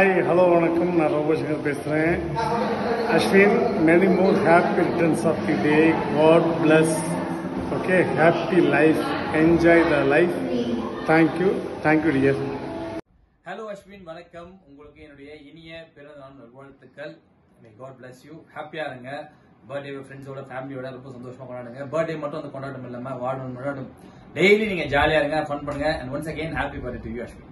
hi hello வணக்கம் நான் ரோபோசங்கர் பேசுகிறேன் Ashwin many more happy returns of the day god bless okay happy life enjoy the life thank you thank you dear hello Ashwin வணக்கம் உங்களுக்கு என்னுடைய இனிய பிறந்த நாள் நல்வாழ்த்துக்கள் மே காட் bless யூ ஹாப்பியா இருங்க பர்த்டே ஃப்ரெண்ட்ஸோட ஃபேமிலியோட ரொம்ப சந்தோஷமா கொண்டாடுங்க பர்த்டே மட்டும் வந்து கொண்டாட்டம் இல்லாம வாழணும் கொண்டாடும் டெய்லி நீங்க ஜாலியா இருங்க ஃபன் பண்ணுங்க and once again happy birthday to you Ashwin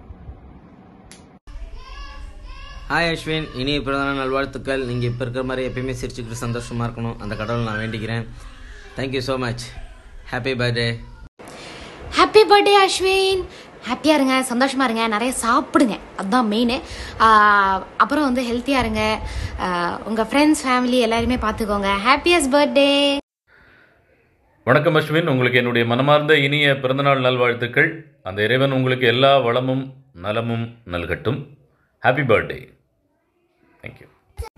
hi Ashwin இனிய பிறந்தநாள் நல்வாழ்த்துக்கள் நீங்கள் இப்போ இருக்கிற மாதிரி எப்பயுமே சிரிச்சுக்கிட்டு சந்தோஷமாக இருக்கணும் அந்த கடவுள் நான் வேண்டிக்கிறேன் thank you so much happy birthday happy birthday Ashwin ஹாப்பியாக இருங்க சந்தோஷமாக இருங்க நிறைய சாப்பிடுங்க அதுதான் மெயின் அப்புறம் வந்து ஹெல்த்தியாக இருங்க உங்கள் ஃப்ரெண்ட்ஸ் ஃபேமிலி எல்லாருமே பார்த்துக்கோங்க ஹாப்பியஸ்ட் பர்த்டே வணக்கம் அஸ்வின் உங்களுக்கு என்னுடைய மனமார்ந்த இனிய பிறந்தநாள் நல்வாழ்த்துக்கள் அந்த இறைவன் உங்களுக்கு எல்லா வளமும் நலமும் நல்கட்டும் ஹாப்பி பர்த்டே தேங்க்யூ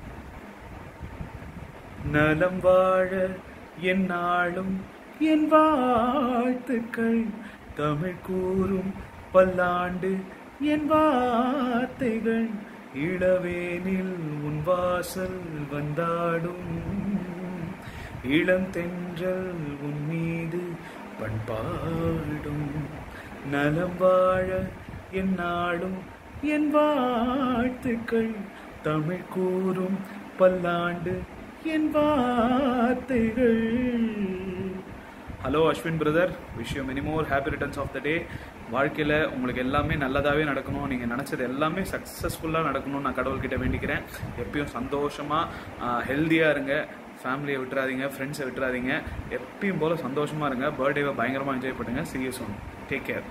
நலம் வாழ என் நாளும் என் வாழ்த்துக்கள் தமிழ் கூறும் பல்லாண்டு என் வார்த்தைகள் இளவேனில் உன் வாசல் வந்தாடும் இளம் தென்றல் உன் மீது பண்பாடும் நலம் வாழ என் நாளும் என் வாழ்த்துக்கள் தமிழ் கூறும் பல்லாண்டு என் வார்த்தைகள் hello Ashwin brother wish you many more happy returns of the day வாழ்க்கையில் உங்களுக்கு எல்லாமே நல்லதாகவே நடக்கணும் நீங்கள் நினச்சது எல்லாமே சக்ஸஸ்ஃபுல்லாக நடக்கணும்னு நான் கடவுள்கிட்ட வேண்டிக்கிறேன் எப்பயும் சந்தோஷமாக ஹெல்த்தியாக இருங்க ஃபேமிலியை விட்டுறாதீங்க ஃப்ரெண்ட்ஸை விட்டுறாதீங்க எப்பயும் போல் சந்தோஷமாக இருங்க பர்த்டேவை பயங்கரமாக என்ஜாய் பண்ணுங்க serious one take care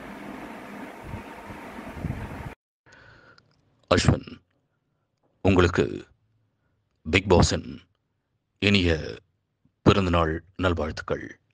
Ashwin உங்களுக்கு பிக் பாஸின் இனிய பிறந்தநாள் நல்வாழ்த்துக்கள்